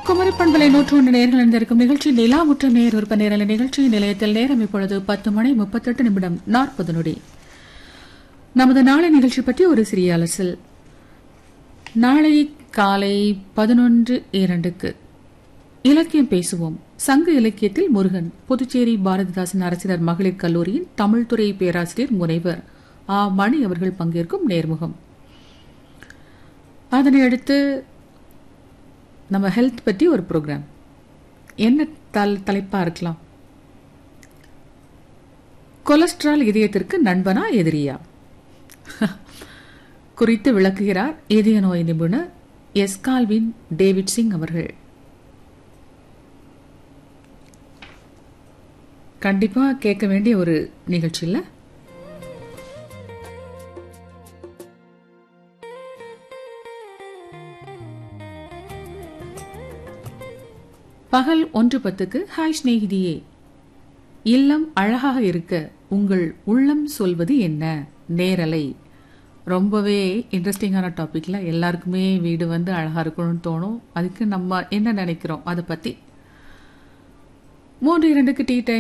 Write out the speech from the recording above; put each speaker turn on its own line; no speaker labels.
குமரி பண்பலை நூற்றொன்று நேர்கள் இருந்திருக்கும் நிகழ்ச்சி நிலாவுற்ற நேர் விருப்ப நேரல நிகழ்ச்சி நிலையத்தில் நேரம் இப்பொழுது பத்து மணி முப்பத்தெட்டு நிமிடம் நாற்பது நொடி நமது நாளை நிகழ்ச்சி பற்றி ஒரு சிறிய அலசல் நாளை காலை பதினொன்று இரண்டுக்கு இலக்கியம் பேசுவோம் சங்க இலக்கியத்தில் முருகன் புதுச்சேரி பாரதிதாசன் அரசினர் மகளிர் கல்லூரியின் தமிழ்துறை பேராசிரியர் முனைவர் ஆ மணி அவர்கள் பங்கேற்கும் நேர்முகம் அதனை அடுத்து நம்ம ஹெல்த் பற்றி ஒரு ப்ரோக்ராம் என்ன தல் தலைப்பா இருக்கலாம் கொலஸ்ட்ரால் இதயத்திற்கு நண்பனா எதிரியா குறித்து விளக்குகிறார் இதய நோய் நிபுணர் எஸ்கால்வின் டேவிட் சிங் அவர்கள் கண்டிப்பா கேட்க வேண்டிய ஒரு நிகழ்ச்சி இல்ல பகல் ஒன்று பத்துக்கு ஹாய் ஸ்நேகிதியே இல்லம் அழகாக இருக்க உங்கள் உள்ளம் சொல்வது என்ன நேரலை ரொம்பவே இன்ட்ரெஸ்டிங்கான டாபிக்ல எல்லாருக்குமே வீடு வந்து அழகா இருக்கணும்னு தோணும் அதுக்கு நம்ம என்ன நினைக்கிறோம் அதை பத்தி மூன்று இரண்டுக்கு டீ டைம்